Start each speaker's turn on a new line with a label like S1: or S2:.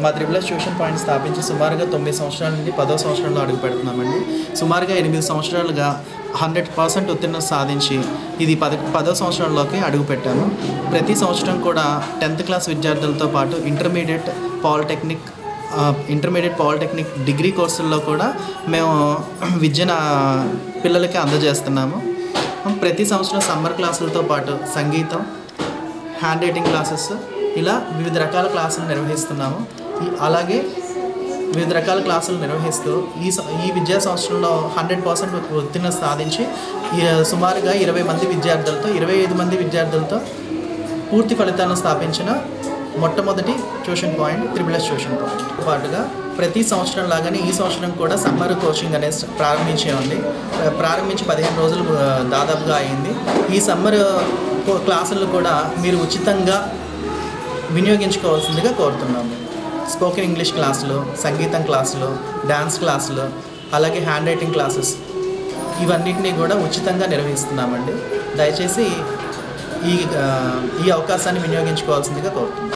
S1: మా triple tuition point స్థాపించి సుమారుగా తొమ్మిది సంవత్సరాల నుండి పదో సంవత్సరంలో అడుగు పెడుతున్నామండి సుమారుగా ఎనిమిది సంవత్సరాలుగా హండ్రెడ్ పర్సెంట్ ఉత్తీర్ణత సాధించి ఇది పద పదో సంవత్సరంలోకి అడుగు పెట్టాము ప్రతి సంవత్సరం కూడా టెన్త్ క్లాస్ విద్యార్థులతో పాటు ఇంటర్మీడియట్ పాలిటెక్నిక్ ఆ, ఇంటర్మీడియట్ పాలిటెక్నిక్ డిగ్రీ కోర్సుల్లో కూడా మేము విద్యను ఆ, పిల్లలకి అందజేస్తున్నాము ప్రతి సంవత్సరం సమ్మర్ క్లాసులతో పాటు సంగీతం హ్యాండ్ రైటింగ్ క్లాసెస్ ఇలా వివిధ రకాల క్లాసులు నిర్వహిస్తున్నాము ఈ- అలాగే వివిధ రకాల క్లాసులు నిర్వహిస్తూ ఈ స- ఈ విద్యా సంవత్సరంలో హండ్రెడ్ పర్సెంట్ ఉత్తీర్ణ సాధించి ఈ సుమారుగా ఇరవై మంది విద్యార్థులతో ఇరవై ఐదు మంది విద్యార్థులతో పూర్తి ఫలితాలను స్థాపించిన మొట్టమొదటి tuition point triple S tuition point పాటుగా ప్రతి సంవత్సరం లాగానే ఈ సంవత్సరం కూడా సమ్మర్ కోచింగ్ అనేది ప్రారంభించామండి ప్ర- ప్రారంభించి పదిహేను రోజులు ఆ, దాదాపుగా అయింది ఈ సమ్మర్ కో- క్లాసులు కూడా మీరు ఉచితంగా వినియోగించుకోవాల్సిందిగా కోరుతున్నాము స్పోకెన్ ఇంగ్లీష్ క్లాసులు సంగీతం క్లాసులు డ్యాన్స్ క్లాసులు అలాగే హ్యాండ్ రైటింగ్ క్లాసెస్ ఇవన్నిటినీ కూడా ఉచితంగా నిర్వహిస్తున్నామండి దయచేసి ఈ ఆ, ఈ అవకాశాన్ని వినియోగించుకోవాల్సిందిగా కోరుతున్నాను